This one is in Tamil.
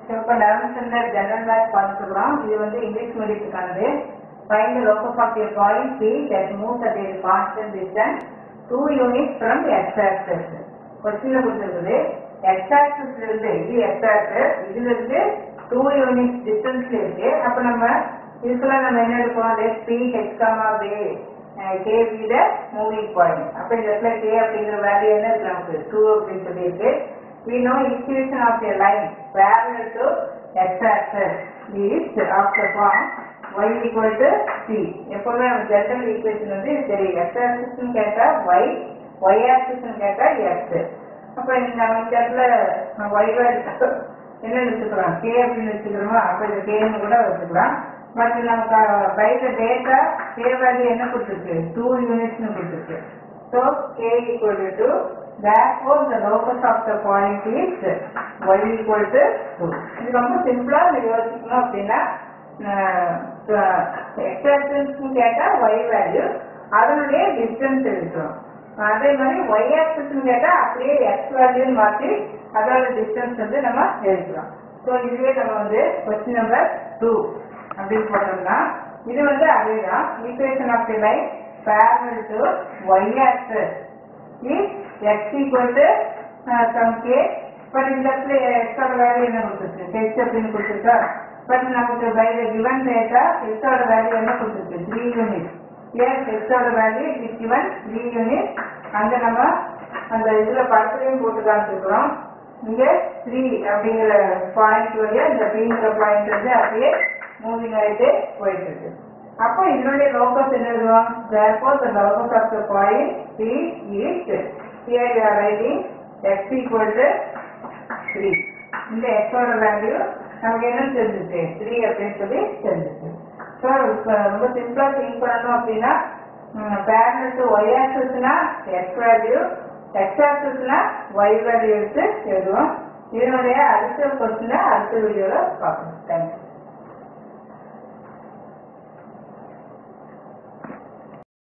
இப்போ லெவன்த் ஸ்டாண்டர்ட் ஜெனரல் மேத்ஸ் பார்த்துக்கிறோம் இது வந்து இங்கிலீஷ் மீடியத்துக்கானது find the locus of your point P that moves at a constant distance two unit from x axis கொஸ்டின்ல கொடுத்துருக்குது எக்ஸ் ஆக்சஸ்ல இருந்து இது எக்ஸ் ஆக்சஸ் இதுல இருந்து டூ யூனிட் டிஸ்டன்ஸ்ல இருக்கு அப்ப நம்ம இதுக்கெல்லாம் நம்ம என்ன எடுப்போம் லெட் பி ஹெச் காமா பே k be the moving point அப்ப இந்த இடத்துல கே அப்படிங்கிற வேல்யூ என்ன இருக்கு நமக்கு டூ அப்படின்னு சொல்லியிருக்கு we know equation of a line parallel to x-axis is of the form y equal to c எப்பவுமே நம்ம ஜெனரல் ஈக்குவேஷன் வந்து இது தெரியும் x axis கேட்டா y y axis கேட்டா x அப்ப இங்க நம்ம இந்த இடத்துல y வேல்யூ என்ன வச்சுக்கிறோம் k அப்படின்னு வச்சுக்கிறோமா அப்ப இது k ன்னு கூட வச்சுக்கலாம் பட் நமக்கு by the data k value என்ன கொடுத்துருக்கு டூ யூனிட்ஸ்னு கொடுத்துருக்கு So k equal to 2. Therefore, the locus of the point is y equal to 2. இது ரொம்ப சிம்பிளா யோசிக்கணும் அப்படின்னா எக்ஸாக்டன்ஸ் கேட்டா y வேல்யூ அதனுடைய டிஸ்டன்ஸ் எடுக்கிறோம் அதே மாதிரி y ஆக்சஸ் கேட்டா அப்படியே x வேல்யூன்னு மாற்றி அதோட டிஸ்டன்ஸ் வந்து நம்ம எழுதிக்கிறோம் ஸோ இதுவே நம்ம வந்து கொஸ்டின் நம்பர் டூ அப்படின்னு போட்டோம்னா இது வந்து அதேதான் equation of the line parallel to y axis is x equal to uh, some k but இந்த இடத்துல x ஓட வேல்யூ என்ன கொடுத்துருக்கு h அப்படின்னு கொடுத்துருக்கா பட் நமக்கு by the given data x ஓட வேல்யூ என்ன கொடுத்துருக்கு த்ரீ யூனிட் ஏன் x ஓட value is given three unit அங்க நம்ம அந்த இதுல படத்துலையும் போட்டு காமிச்சிருக்கிறோம் இங்க த்ரீ அப்படிங்கிற பாயிண்ட் வழியா இந்த பிங்கிற பாயிண்ட் வந்து அப்படியே மூவிங் ஆயிட்டு போயிட்டு இருக்கு அப்போ இதனுடைய லோகஸ் என்ன எழுதுவோம் therefore the locus of the point P is here you are writing x equal to 3 இந்த x ஓட வேல்யூ நமக்கு என்ன தெரிஞ்சுச்சு 3 அப்படின்னு சொல்லி தெரிஞ்சுச்சு ஸோ இப்போ ரொம்ப சிம்பிளா திங்க் பண்ணணும் அப்படின்னா பேரல் டு ஒய் ஆக்சஸ்னா எக்ஸ் வேல்யூ எக்ஸ் ஆக்சஸ்னா ஒய் வேல்யூ எடுத்து எழுதுவோம் இதனுடைய அடுத்த கொஸ்டினை அடுத்த வீடியோவில் பார்க்கணும் தேங்க்யூ